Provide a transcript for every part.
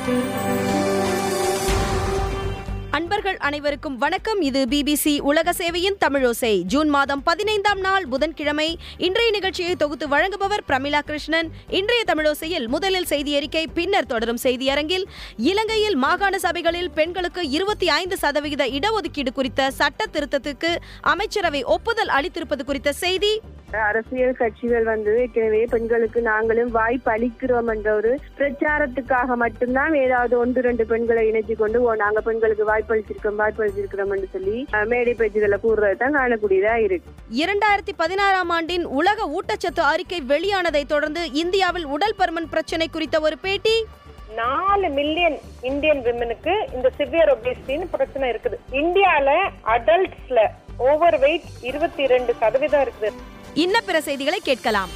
அன்பர்கள் அனைவருக்கும் வணக்கம் இது பிபிசி உலக சேவையின் தமிழோசை ஜூன் மாதம் பதினைந்தாம் நாள் புதன்கிழமை இன்றைய நிகழ்ச்சியை தொகுத்து வழங்குபவர் பிரமிளா கிருஷ்ணன் இன்றைய தமிழோசையில் முதலில் செய்தி அறிக்கை பின்னர் தொடரும் செய்தியரங்கில் இலங்கையில் மாகாண சபைகளில் பெண்களுக்கு இருபத்தி ஐந்து சதவிகித இடஒதுக்கீடு குறித்த சட்ட திருத்தத்துக்கு அமைச்சரவை ஒப்புதல் அளித்திருப்பது குறித்த செய்தி அரசியல் கட்சிகள் வந்து ஏற்கனவே பெண்களுக்கு நாங்களும் வாய்ப்பு அளிக்கிறோம் என்ற ஒரு பிரச்சாரத்துக்காக மட்டும்தான் ஏதாவது ஒன்று ரெண்டு பெண்களை இணைச்சு கொண்டு ஓ நாங்க பெண்களுக்கு வாய்ப்பு அளிச்சிருக்கோம் வாய்ப்பு அளிச்சிருக்கிறோம் என்று சொல்லி அஹ், மேடை பேச்சுகளை கூறுறது தான் காணக்கூடியதா இருக்கு இரண்டாயிரத்தி பதினாறாம் ஆண்டின் உலக ஊட்டச்சத்து அறிக்கை வெளியானதை தொடர்ந்து இந்தியாவில் உடல் பருமன் பிரச்சனை குறித்த ஒரு பேட்டி நாலு மில்லியன் இந்தியன் விமனுக்கு இந்த சிவியர் ஒபேசிட்டின்னு பிரச்சனை இருக்குது இந்தியால அடல்ட்ஸ்ல ஓவர் வெயிட் இருபத்தி ரெண்டு சதவீதம் இருக்குது இன்ன பிற செய்திகளை கேட்கலாம்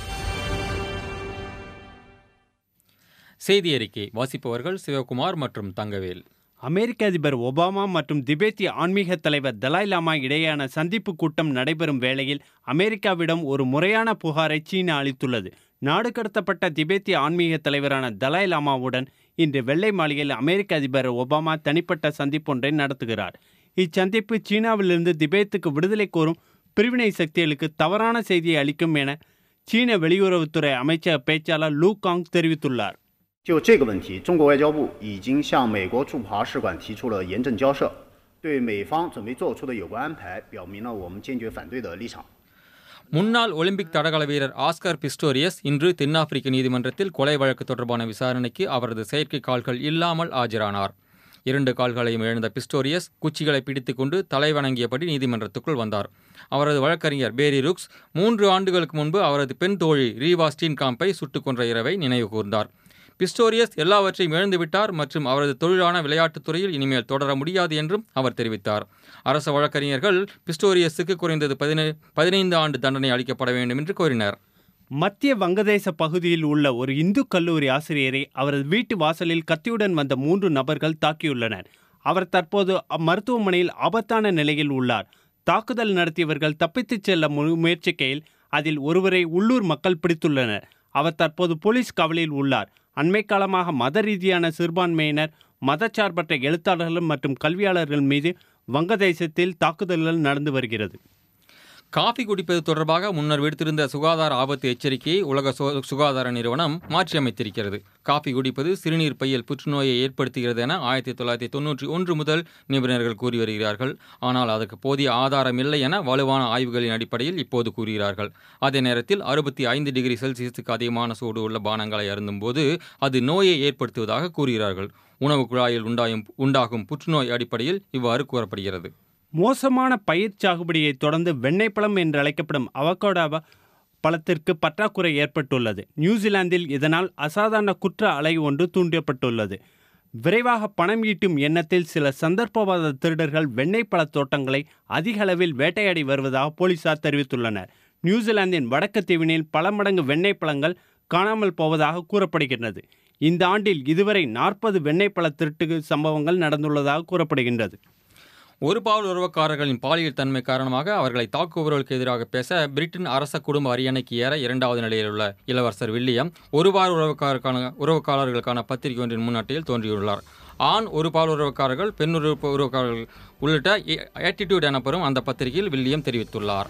செய்தி அறிக்கை வாசிப்பவர்கள் சிவகுமார் மற்றும் தங்கவேல் அமெரிக்க அதிபர் ஒபாமா மற்றும் திபேத்திய ஆன்மீக தலைவர் தலாய் லாமா இடையேயான சந்திப்பு கூட்டம் நடைபெறும் வேளையில் அமெரிக்காவிடம் ஒரு முறையான புகாரை சீனா அளித்துள்ளது நாடு கடத்தப்பட்ட திபேத்திய ஆன்மீக தலைவரான தலாய் லாமாவுடன் இன்று வெள்ளை மாளிகையில் அமெரிக்க அதிபர் ஒபாமா தனிப்பட்ட சந்திப்பொன்றை நடத்துகிறார் இச்சந்திப்பு சீனாவிலிருந்து திபேத்துக்கு விடுதலை கோரும் பிரிவினை சக்திகளுக்கு தவறான செய்தியை அளிக்கும் என சீன வெளியுறவுத்துறை அமைச்சக பேச்சாளர் லூ காங் தெரிவித்துள்ளார் 就这个问题，中国外交部已经向美国驻华使馆提出了严正交涉，对美方准备做出的有关安排表明了我们坚决反对的立场。 முன்னாள் ஒலிம்பிக் தடகள வீரர் ஆஸ்கர் பிஸ்டோரியஸ் இன்று தென்னாப்பிரிக்க நீதிமன்றத்தில் கொலை வழக்கு தொடர்பான விசாரணைக்கு அவரது செயற்கை கால்கள் இல்லாமல் ஆஜரானார் இரண்டு கால்களையும் இழந்த பிஸ்டோரியஸ் குச்சிகளை பிடித்துக்கொண்டு தலை வணங்கியபடி நீதிமன்றத்துக்குள் வந்தார் அவரது வழக்கறிஞர் பேரி ருக்ஸ் மூன்று ஆண்டுகளுக்கு முன்பு அவரது பெண் தோழி ரீவா ஸ்டீன்காம்பை சுட்டுக் கொன்ற இரவை நினைவு கூர்ந்தார் பிஸ்டோரியஸ் எல்லாவற்றையும் இழந்துவிட்டார் மற்றும் அவரது தொழிலான விளையாட்டுத் துறையில் இனிமேல் தொடர முடியாது என்றும் அவர் தெரிவித்தார் அரச வழக்கறிஞர்கள் பிஸ்டோரியஸுக்கு குறைந்தது பதினை பதினைந்து ஆண்டு தண்டனை அளிக்கப்பட வேண்டும் என்று கோரினர் மத்திய வங்கதேச பகுதியில் உள்ள ஒரு இந்து கல்லூரி ஆசிரியரை அவரது வீட்டு வாசலில் கத்தியுடன் வந்த மூன்று நபர்கள் தாக்கியுள்ளனர் அவர் தற்போது மருத்துவமனையில் ஆபத்தான நிலையில் உள்ளார் தாக்குதல் நடத்தியவர்கள் தப்பித்துச் செல்ல மு- முயற்சிக்கையில் அதில் ஒருவரை உள்ளூர் மக்கள் பிடித்துள்ளனர் அவர் தற்போது போலீஸ் காவலில் உள்ளார் அண்மை காலமாக மத ரீதியான சிறுபான்மையினர் மதச்சார்பற்ற எழுத்தாளர்கள் மற்றும் கல்வியாளர்கள் மீது வங்கதேசத்தில் தாக்குதல்கள் நடந்து வருகிறது காஃபி குடிப்பது தொடர்பாக முன்னர் விடுத்திருந்த சுகாதார ஆபத்து எச்சரிக்கையை உலக சு- சுகாதார நிறுவனம் மாற்றியமைத்திருக்கிறது காஃபி குடிப்பது சிறுநீர் பையில் புற்றுநோயை ஏற்படுத்துகிறது என ஆயிரத்தி தொள்ளாயிரத்தி தொன்னூற்றி ஒன்று முதல் நிபுணர்கள் கூறி வருகிறார்கள் ஆனால் அதற்கு போதிய ஆதாரம் இல்லை என வலுவான ஆய்வுகளின் அடிப்படையில் இப்போது கூறுகிறார்கள் அதே நேரத்தில் அறுபத்தி ஐந்து டிகிரி செல்சியஸுக்கு அதிகமான சூடு உள்ள பானங்களை அருந்தும்போது அது நோயை ஏற்படுத்துவதாக கூறுகிறார்கள் உணவு குழாயில் உண்டாயும் உண்டாகும் புற்றுநோய் அடிப்படையில் இவ்வாறு கூறப்படுகிறது மோசமான பயிர் சாகுபடியை தொடர்ந்து வெண்ணெய் பழம் என்று அழைக்கப்படும் அவகோடாவா பழத்திற்கு பற்றாக்குறை ஏற்பட்டுள்ளது நியூசிலாந்தில் இதனால் அசாதாரண குற்ற அலை ஒன்று தூண்டப்பட்டுள்ளது விரைவாக பணம் ஈட்டும் எண்ணத்தில் சில சந்தர்ப்பவாத திருடர்கள் வெண்ணெய் பழத் தோட்டங்களை அதிக அளவில் வேட்டையாடி வருவதாக போலீசார் தெரிவித்துள்ளனர் நியூசிலாந்தின் வடக்கு தீவினில் பல மடங்கு வெண்ணெய் பழங்கள் காணாமல் போவதாக கூறப்படுகின்றது இந்த ஆண்டில் இதுவரை நாற்பது வெண்ணெய் பழ திருட்டு சம்பவங்கள் நடந்துள்ளதாக கூறப்படுகின்றது ஒரு பால் உறவுக்காரர்களின் பாலியல் தன்மை காரணமாக அவர்களை தாக்குபவர்களுக்கு எதிராக பேச பிரிட்டன் அரச குடும்ப அரியணைக்கு ஏற இரண்டாவது நிலையில் உள்ள இளவரசர் வில்லியம் ஒரு பால் உறவுக்காரருக்கான உறவுக்காரர்களுக்கான பத்திரிகை ஒன்றின் முன்னாட்டில் தோன்றியுள்ளார் ஆண் ஒரு பால் உறவுக்காரர்கள் பெண் உறவு உறவுக்காரர்கள் உள்ளிட்ட ஆட்டிடியூட் எனப்படும் அந்த பத்திரிகையில் வில்லியம் தெரிவித்துள்ளார்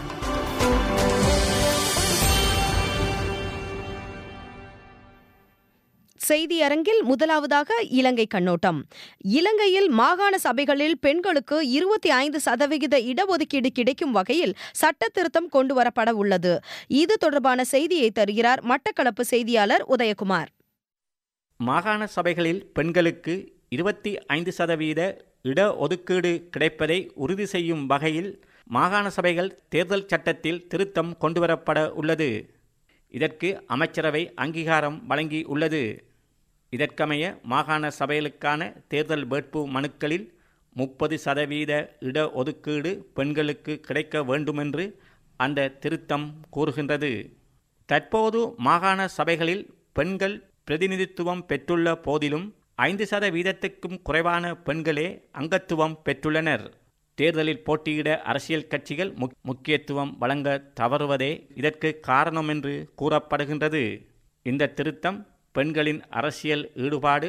செய்தி அரங்கில் முதலாவதாக இலங்கை கண்ணோட்டம் இலங்கையில் மாகாண சபைகளில் பெண்களுக்கு இருபத்தி ஐந்து சதவிகித இடஒதுக்கீடு கிடைக்கும் வகையில் சட்ட திருத்தம் கொண்டு வரப்பட உள்ளது இது தொடர்பான செய்தியை தருகிறார் மட்டக்களப்பு செய்தியாளர் உதயகுமார் மாகாண சபைகளில் பெண்களுக்கு இருபத்தி ஐந்து சதவீத இட ஒதுக்கீடு கிடைப்பதை உறுதி செய்யும் வகையில் மாகாண சபைகள் தேர்தல் சட்டத்தில் திருத்தம் கொண்டுவரப்பட உள்ளது இதற்கு அமைச்சரவை அங்கீகாரம் வழங்கி உள்ளது இதற்கமைய மாகாண சபைகளுக்கான தேர்தல் வேட்பு மனுக்களில் முப்பது சதவீத இட ஒதுக்கீடு பெண்களுக்கு கிடைக்க வேண்டுமென்று அந்த திருத்தம் கூறுகின்றது தற்போது மாகாண சபைகளில் பெண்கள் பிரதிநிதித்துவம் பெற்றுள்ள போதிலும் ஐந்து சதவீதத்துக்கும் குறைவான பெண்களே அங்கத்துவம் பெற்றுள்ளனர் தேர்தலில் போட்டியிட அரசியல் கட்சிகள் முக்- முக்கியத்துவம் வழங்க தவறுவதே இதற்கு காரணம் என்று கூறப்படுகின்றது இந்த திருத்தம் பெண்களின் அரசியல் ஈடுபாடு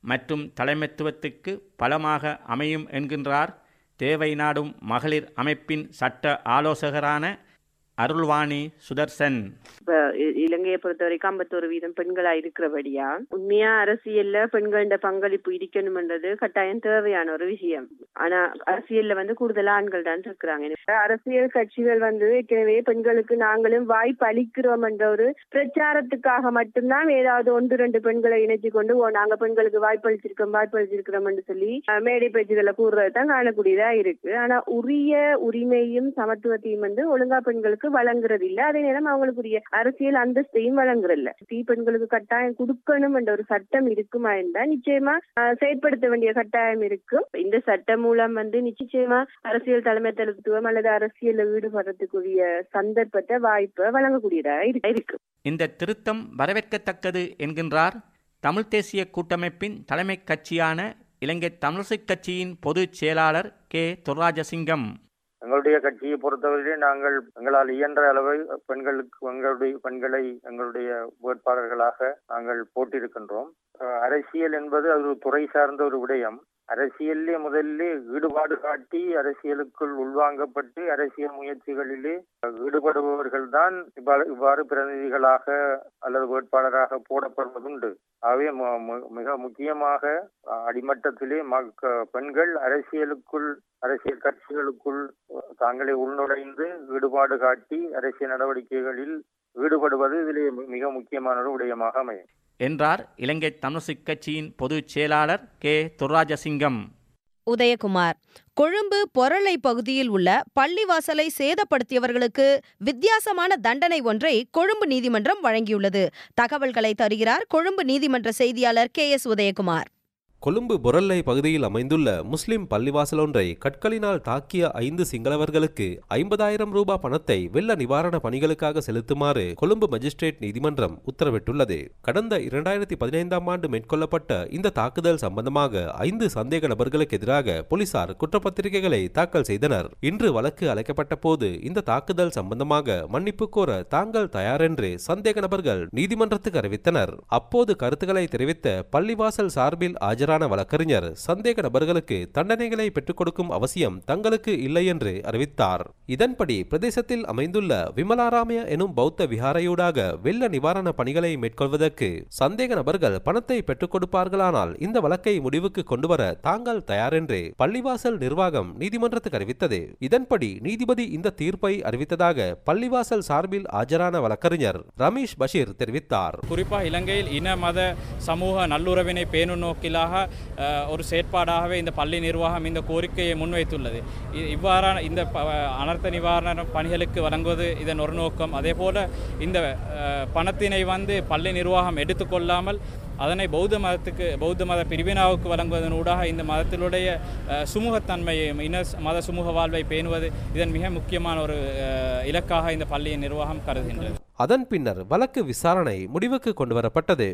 மற்றும் தலைமைத்துவத்துக்கு பலமாக அமையும் என்கின்றார் தேவை நாடும் மகளிர் அமைப்பின் சட்ட ஆலோசகரான அருள்வாணி சுதர்சன் இப்ப இ- இலங்கையை பொறுத்த வரைக்கும் ஐம்பத்தோரு வீதம் பெண்களா இருக்கிறபடியா உண்மையா அரசியல்ல பெண்களோட பங்களிப்பு இருக்கணும்ன்றது கட்டாயம் தேவையான ஒரு விஷயம் ஆனா அரசியல்ல வந்து கூடுதலா ஆண்கள் தான் இருக்கிறாங்க அரசியல் கட்சிகள் வந்து ஏற்கனவே பெண்களுக்கு நாங்களும் வாய்ப்பு அளிக்கிறோம் என்ற ஒரு பிரச்சாரத்துக்காக மட்டும்தான் ஏதாவது ஒன்று ரெண்டு பெண்களை இணைச்சு கொண்டு ஓ நாங்க பெண்களுக்கு வாய்ப்பு அளிச்சிருக்கோம் வாய்ப்பு அளிச்சிருக்கிறோம் சொல்லி அஹ், மேடை பேச்சுகளை கூறுறதுதான் காணக்கூடியதா இருக்கு ஆனா உரிய உரிமையும் சமத்துவத்தையும் வந்து ஒழுங்கா பெண்களுக்கு வழங்குறது இல்ல அதே நேரம் அவங்களுக்குரிய அரசியல் அந்தஸ்தையும் வழங்குறதில்ல தீ பெண்களுக்கு கட்டாயம் கொடுக்கணும் என்ற ஒரு சட்டம் இருக்குமா இருந்தா நிச்சயமா அஹ், செயற்படுத்த வேண்டிய கட்டாயம் இருக்கும் இந்த சட்டம் மூலம் வந்து நிச்சயமா அரசியல் தலைமைத்துவம் அல்லது அரசியல்ல ஈடுபடுறதுக்குரிய சந்தர்ப்பத்தை வாய்ப்பை வழங்கக்கூடியதா இருக்கு- இருக்கு இந்த திருத்தம் வரவேற்கத்தக்கது என்கின்றார் தமிழ் தேசிய கூட்டமைப்பின் தலைமை கட்சியான இலங்கை தமிழிசைக் கட்சியின் பொதுச் செயலாளர் கே துர்ராஜசிங்கம் எங்களுடைய கட்சியை பொறுத்தவரையிலே நாங்கள் எங்களால் இயன்ற அளவு பெண்களுக்கு எங்களுடைய பெண்களை எங்களுடைய வேட்பாளர்களாக நாங்கள் போட்டிருக்கின்றோம் அஹ் அரசியல் என்பது அது ஒரு துறை சார்ந்த ஒரு விடயம் அரசியலிலே முதலிலே ஈடுபாடு காட்டி அரசியலுக்குள் உள்வாங்கப்பட்டு அரசியல் முயற்சிகளிலே ஈடுபடுபவர்கள் தான் இவ்வாறு பிரதிநிதிகளாக அல்லது வேட்பாளராக போடப்படுவதுண்டு ஆகவே மு- மு- மிக முக்கியமாக அஹ், அடிமட்டத்திலே மக்க பெண்கள் அரசியலுக்குள் அரசியல் கட்சிகளுக்குள் தாங்களே உள்நுழைந்து ஈடுபாடு காட்டி அரசியல் நடவடிக்கைகளில் ஈடுபடுவது இதிலே மி- மிக முக்கியமான ஒரு விடயமாக அமையும் என்றார் இலங்கை தமிழிசைக் கட்சியின் பொதுச் செயலாளர் கே துர்ராஜசிங்கம் உதயகுமார் கொழும்பு பொரளை பகுதியில் உள்ள பள்ளிவாசலை சேதப்படுத்தியவர்களுக்கு வித்தியாசமான தண்டனை ஒன்றை கொழும்பு நீதிமன்றம் வழங்கியுள்ளது தகவல்களை தருகிறார் கொழும்பு நீதிமன்ற செய்தியாளர் கே எஸ் உதயகுமார் கொழும்பு பொரல்லை பகுதியில் அமைந்துள்ள முஸ்லிம் பள்ளிவாசல் ஒன்றை கற்களினால் தாக்கிய ஐந்து சிங்களவர்களுக்கு ஐம்பதாயிரம் ரூபாய் பணத்தை வெள்ள நிவாரண பணிகளுக்காக செலுத்துமாறு கொழும்பு மஜிஸ்ட்ரேட் நீதிமன்றம் உத்தரவிட்டுள்ளது கடந்த இரண்டாயிரத்தி பதினைந்தாம் ஆண்டு மேற்கொள்ளப்பட்ட இந்த தாக்குதல் சம்பந்தமாக ஐந்து சந்தேக நபர்களுக்கு எதிராக போலீசார் குற்றப்பத்திரிகைகளை தாக்கல் செய்தனர் இன்று வழக்கு அழைக்கப்பட்ட போது இந்த தாக்குதல் சம்பந்தமாக மன்னிப்பு கோர தாங்கள் தயாரென்று சந்தேக நபர்கள் நீதிமன்றத்துக்கு அறிவித்தனர் அப்போது கருத்துக்களை தெரிவித்த பள்ளிவாசல் சார்பில் ஆஜரான வழக்கறிஞர் சந்தேக நபர்களுக்கு தண்டனைகளை பெற்றுக் கொடுக்கும் அவசியம் தங்களுக்கு இல்லை என்று அறிவித்தார் இதன்படி பிரதேசத்தில் அமைந்துள்ள விமலாராமய எனும் பௌத்த விகாரையூடாக வெள்ள நிவாரண பணிகளை மேற்கொள்வதற்கு சந்தேக நபர்கள் பணத்தை பெற்றுக் கொடுப்பார்களானால் இந்த வழக்கை முடிவுக்கு கொண்டுவர தாங்கள் தயாரென்று பள்ளிவாசல் நிர்வாகம் நீதிமன்றத்துக்கு அறிவித்தது இதன்படி நீதிபதி இந்த தீர்ப்பை அறிவித்ததாக பள்ளிவாசல் சார்பில் ஆஜரான வழக்கறிஞர் ரமேஷ் பஷீர் தெரிவித்தார் குறிப்பாக இலங்கையில் இன மத சமூக நல்லுறவினை பேணும் நோக்கிலாக அஹ், ஒரு செயற்பாடாகவே இந்த பள்ளி நிர்வாகம் இந்த கோரிக்கையை முன்வைத்துள்ளது இ- இவ்வாறான இந்த ப- அனர்த்த நிவாரண பணிகளுக்கு வழங்குவது இதன் ஒரு நோக்கம் அதேபோல இந்த அஹ், பணத்தினை வந்து பள்ளி நிர்வாகம் எடுத்துக்கொள்ளாமல் அதனை பௌத்த மதத்துக்கு பௌத்த மத பிரிவினாவுக்கு வழங்குவதன் ஊடாக இந்த மதத்தினுடைய அஹ், சுமூகத்தன்மையை இன ச- மத சுமூக வாழ்வை பேணுவது இதன் மிக முக்கியமான ஒரு அஹ், இலக்காக இந்த பள்ளியின் நிர்வாகம் கருதுகின்றது அதன் பின்னர் வழக்கு விசாரணை முடிவுக்கு கொண்டுவரப்பட்டது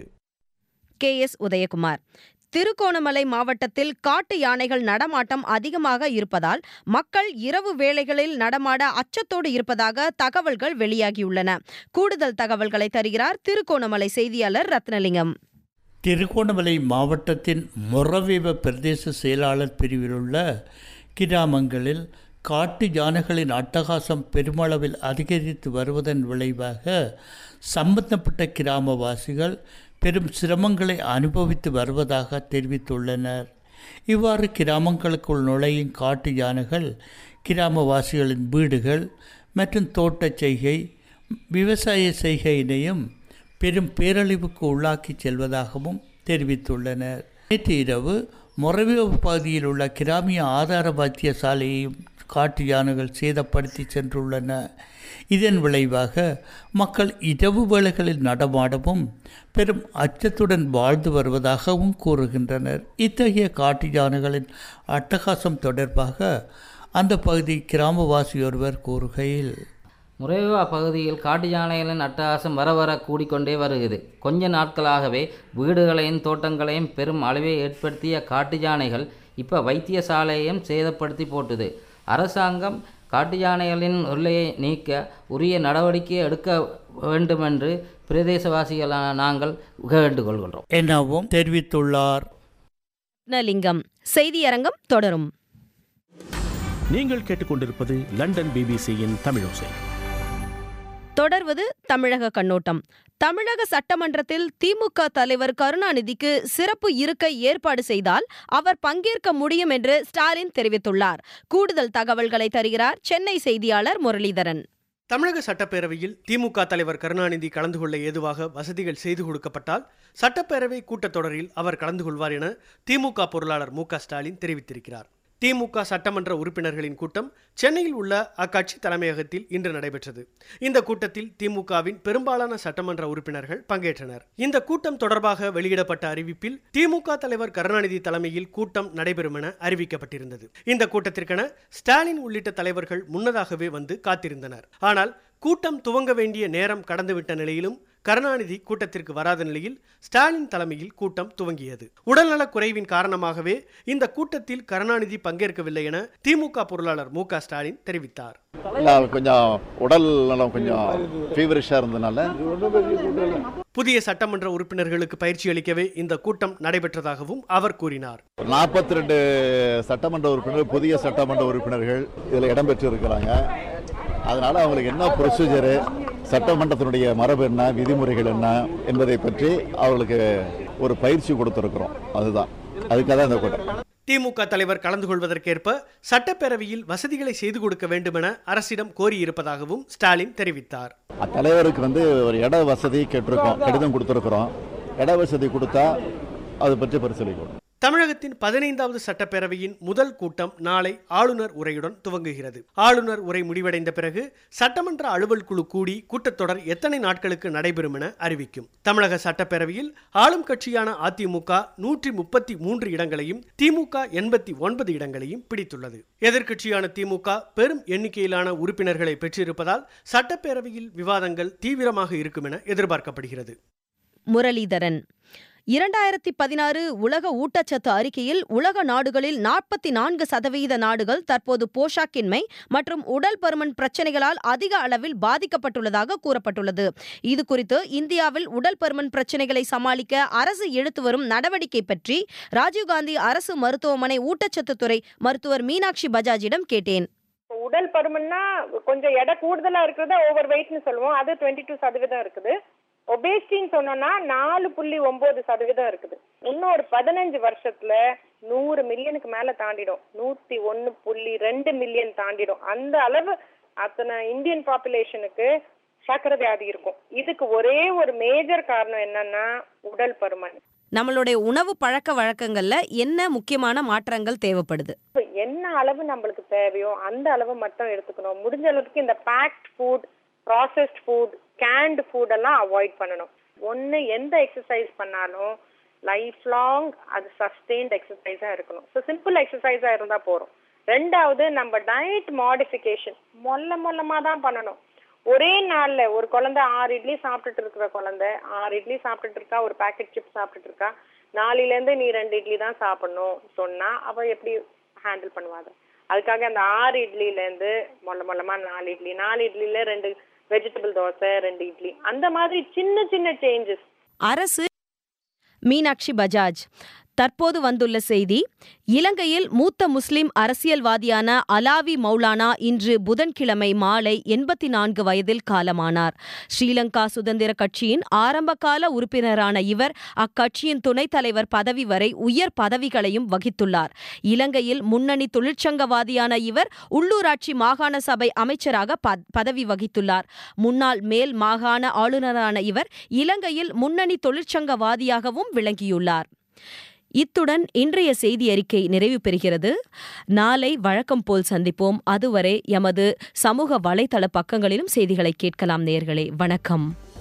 கே எஸ் உதயகுமார் திருகோணமலை மாவட்டத்தில் காட்டு யானைகள் நடமாட்டம் அதிகமாக இருப்பதால் மக்கள் இரவு வேளைகளில் நடமாட அச்சத்தோடு இருப்பதாக தகவல்கள் வெளியாகியுள்ளன கூடுதல் தகவல்களை தருகிறார் திருகோணமலை செய்தியாளர் ரத்னலிங்கம் திருகோணமலை மாவட்டத்தின் மொரவீவ பிரதேச செயலாளர் பிரிவிலுள்ள கிராமங்களில் காட்டு யானைகளின் அட்டகாசம் பெருமளவில் அதிகரித்து வருவதன் விளைவாக சம்பந்தப்பட்ட கிராமவாசிகள் பெரும் சிரமங்களை அனுபவித்து வருவதாக தெரிவித்துள்ளனர் இவ்வாறு கிராமங்களுக்குள் நுழையும் காட்டு யானைகள் கிராமவாசிகளின் வீடுகள் மற்றும் தோட்டச் செய்கை விவசாய செய்கையினையும் பெரும் பேரழிவுக்கு உள்ளாக்கி செல்வதாகவும் தெரிவித்துள்ளனர் நேற்று இரவு மொரவியோ பகுதியில் உள்ள கிராமிய ஆதார வைத்தியசாலையையும் காட்டு யானைகள் சேதப்படுத்தி சென்றுள்ளன இதன் விளைவாக மக்கள் இரவு வேளைகளில் நடமாடவும் பெரும் அச்சத்துடன் வாழ்ந்து வருவதாகவும் கூறுகின்றனர் இத்தகைய காட்டு யானைகளின் அட்டகாசம் தொடர்பாக அந்த பகுதி கிராமவாசி ஒருவர் கூறுகையில் முறைவா பகுதியில் காட்டு யானைகளின் அட்டகாசம் வர வர கூடிக்கொண்டே வருகிறது கொஞ்ச நாட்களாகவே வீடுகளையும் தோட்டங்களையும் பெரும் அளவை ஏற்படுத்திய காட்டு யானைகள் இப்போ வைத்தியசாலையையும் சேதப்படுத்தி போட்டுது அரசாங்கம் காட்டு யானைகளின் தொல்லையை நீக்க உரிய நடவடிக்கை எடுக்க வேண்டுமென்று பிரதேசவாசிகளான நாங்கள் கேட்டுக்கொள்கின்றோம் எனவும் தெரிவித்துள்ளார் ரத்னலிங்கம் செய்தியரங்கம் தொடரும் நீங்கள் கேட்டுக்கொண்டிருப்பது லண்டன் பிபிசியின் தமிழோசை தொடர்வது தமிழக கண்ணோட்டம் தமிழக சட்டமன்றத்தில் திமுக தலைவர் கருணாநிதிக்கு சிறப்பு இருக்கை ஏற்பாடு செய்தால் அவர் பங்கேற்க முடியும் என்று ஸ்டாலின் தெரிவித்துள்ளார் கூடுதல் தகவல்களை தருகிறார் சென்னை செய்தியாளர் முரளிதரன் தமிழக சட்டப்பேரவையில் திமுக தலைவர் கருணாநிதி கலந்து கொள்ள ஏதுவாக வசதிகள் செய்து கொடுக்கப்பட்டால் சட்டப்பேரவை கூட்டத்தொடரில் அவர் கலந்து கொள்வார் என திமுக பொருளாளர் மு க ஸ்டாலின் தெரிவித்திருக்கிறார் திமுக சட்டமன்ற உறுப்பினர்களின் கூட்டம் சென்னையில் உள்ள அக்கட்சி தலைமையகத்தில் இன்று நடைபெற்றது இந்த கூட்டத்தில் திமுகவின் பெரும்பாலான சட்டமன்ற உறுப்பினர்கள் பங்கேற்றனர் இந்த கூட்டம் தொடர்பாக வெளியிடப்பட்ட அறிவிப்பில் திமுக தலைவர் கருணாநிதி தலைமையில் கூட்டம் நடைபெறும் என அறிவிக்கப்பட்டிருந்தது இந்த கூட்டத்திற்கென ஸ்டாலின் உள்ளிட்ட தலைவர்கள் முன்னதாகவே வந்து காத்திருந்தனர் ஆனால் கூட்டம் துவங்க வேண்டிய நேரம் கடந்துவிட்ட நிலையிலும் கருணாநிதி கூட்டத்திற்கு வராத நிலையில் ஸ்டாலின் தலைமையில் கூட்டம் துவங்கியது உடல்நலக் குறைவின் காரணமாகவே இந்த கூட்டத்தில் கருணாநிதி பங்கேற்கவில்லை என திமுக பொருளாளர் மு க ஸ்டாலின் தெரிவித்தார் கொஞ்சம் உடல் நலம் கொஞ்சம் ஃபீவரிஷாக இருந்ததுனால புதிய சட்டமன்ற உறுப்பினர்களுக்கு பயிற்சி அளிக்கவே இந்த கூட்டம் நடைபெற்றதாகவும் அவர் கூறினார் நாற்பத்தி ரெண்டு சட்டமன்ற உறுப்பினர்கள் புதிய சட்டமன்ற உறுப்பினர்கள் இதில் இடம்பெற்று இருக்கிறாங்க அதனால அவங்களுக்கு என்ன ப்ரொசீஜரு சட்டமன்றத்தினுடைய மரபு என்ன விதிமுறைகள் என்ன என்பதை பற்றி அவர்களுக்கு ஒரு பயிற்சி கொடுத்துருக்குறோம் அதுதான் அதுக்காக தான் இந்த கூட்டம் திமுக தலைவர் கலந்து கொள்வதற்கேற்ப சட்டப்பேரவையில் வசதிகளை செய்து கொடுக்க வேண்டும் என அரசிடம் கோரியிருப்பதாகவும் ஸ்டாலின் தெரிவித்தார் தலைவருக்கு வந்து ஒரு இட வசதி கேட்டிருக்கோம் கடிதம் கொடுத்துருக்குறோம் இட வசதி கொடுத்தா அதை பற்றி பரிசீலிக்கணும் தமிழகத்தின் பதினைந்தாவது சட்டப்பேரவையின் முதல் கூட்டம் நாளை ஆளுநர் உரையுடன் துவங்குகிறது ஆளுநர் உரை முடிவடைந்த பிறகு சட்டமன்ற அலுவல் குழு கூடி கூட்டத்தொடர் எத்தனை நாட்களுக்கு நடைபெறும் என அறிவிக்கும் தமிழக சட்டப்பேரவையில் ஆளும் கட்சியான அதிமுக நூற்றி முப்பத்தி மூன்று இடங்களையும் திமுக எண்பத்தி ஒன்பது இடங்களையும் பிடித்துள்ளது எதிர்க்கட்சியான திமுக பெரும் எண்ணிக்கையிலான உறுப்பினர்களை பெற்றிருப்பதால் சட்டப்பேரவையில் விவாதங்கள் தீவிரமாக இருக்கும் என எதிர்பார்க்கப்படுகிறது முரளிதரன் இரண்டாயிரத்தி பதினாறு உலக ஊட்டச்சத்து அறிக்கையில் உலக நாடுகளில் நாற்பத்தி நான்கு சதவீத நாடுகள் தற்போது போஷாக்கின்மை மற்றும் உடல் பருமன் பிரச்சனைகளால் அதிக அளவில் பாதிக்கப்பட்டுள்ளதாக கூறப்பட்டுள்ளது இது குறித்து இந்தியாவில் உடல் பருமன் பிரச்சனைகளை சமாளிக்க அரசு எடுத்து வரும் நடவடிக்கை பற்றி ராஜீவ்காந்தி அரசு மருத்துவமனை ஊட்டச்சத்து துறை மருத்துவர் மீனாட்சி பஜாஜிடம் கேட்டேன் உடல் பருமன்னா கொஞ்சம் எடை கூடுதலா இருக்கிறது ஓவர் வெயிட்னு சொல்லுவோம் அது டுவெண்ட்டி டூ சதவீதம் இருக்குது ஒபேசிட்டின்னு சொன்னோம்னா நாலு புள்ளி ஒன்பது சதவீதம் இருக்குது இன்னும் ஒரு பதினஞ்சு வருஷத்துல நூறு மில்லியனுக்கு மேல தாண்டிடும் நூத்தி ஒன்னு புள்ளி ரெண்டு மில்லியன் தாண்டிடும் அந்த அளவு அத்தனை இந்தியன் பாப்புலேஷனுக்கு சக்கரை வியாதி இருக்கும் இதுக்கு ஒரே ஒரு மேஜர் காரணம் என்னன்னா உடல் பருமன் நம்மளுடைய உணவு பழக்க வழக்கங்கள்ல என்ன முக்கியமான மாற்றங்கள் தேவைப்படுது என்ன அளவு நம்மளுக்கு தேவையோ அந்த அளவு மட்டும் எடுத்துக்கணும் முடிஞ்ச அளவுக்கு இந்த packed food processed food canned food எல்லாம் அவாய்ட் பண்ணணும் ஒன்று எந்த எக்ஸசைஸ் பண்ணாலும் லைஃப் லாங் அது சஸ்டெயின்ட் எக்ஸசைஸாக இருக்கணும் ஸோ சிம்பிள் எக்ஸசைஸாக இருந்தால் போகிறோம் ரெண்டாவது நம்ம டயட் மாடிஃபிகேஷன் மொல்ல மொல்லமாக தான் பண்ணணும் ஒரே நாள்ல ஒரு குழந்தை ஆறு இட்லி சாப்பிட்டுட்டு இருக்கிற குழந்தை ஆறு இட்லி சாப்பிட்டுட்டு இருக்கா ஒரு பாக்கெட் சிப்ஸ் சாப்பிட்டுட்டு இருக்கா நாளையில இருந்து நீ ரெண்டு இட்லி தான் சாப்பிடணும் சொன்னா அவ எப்படி ஹேண்டில் பண்ணுவாங்க அதுக்காக அந்த ஆறு இட்லில இருந்து மொல்ல மொல்லமா நாலு இட்லி நாலு இட்லில ரெண்டு வெஜிடபிள் தோசை ரெண்டு இட்லி அந்த மாதிரி சின்ன சின்ன சேஞ்சஸ் அரசு மீனாட்சி பஜாஜ் தற்போது வந்துள்ள செய்தி இலங்கையில் மூத்த முஸ்லிம் அரசியல்வாதியான அலாவி மௌலானா இன்று புதன்கிழமை மாலை எண்பத்தி நான்கு வயதில் காலமானார் ஸ்ரீலங்கா சுதந்திர கட்சியின் ஆரம்பகால உறுப்பினரான இவர் அக்கட்சியின் துணைத் தலைவர் பதவி வரை உயர் பதவிகளையும் வகித்துள்ளார் இலங்கையில் முன்னணி தொழிற்சங்கவாதியான இவர் உள்ளூராட்சி மாகாண சபை அமைச்சராக பதவி வகித்துள்ளார் முன்னாள் மேல் மாகாண ஆளுநரான இவர் இலங்கையில் முன்னணி தொழிற்சங்கவாதியாகவும் விளங்கியுள்ளார் இத்துடன் இன்றைய செய்தி அறிக்கை நிறைவு பெறுகிறது நாளை வழக்கம் போல் சந்திப்போம் அதுவரை எமது சமூக வலைதள பக்கங்களிலும் செய்திகளை கேட்கலாம் நேர்களே வணக்கம்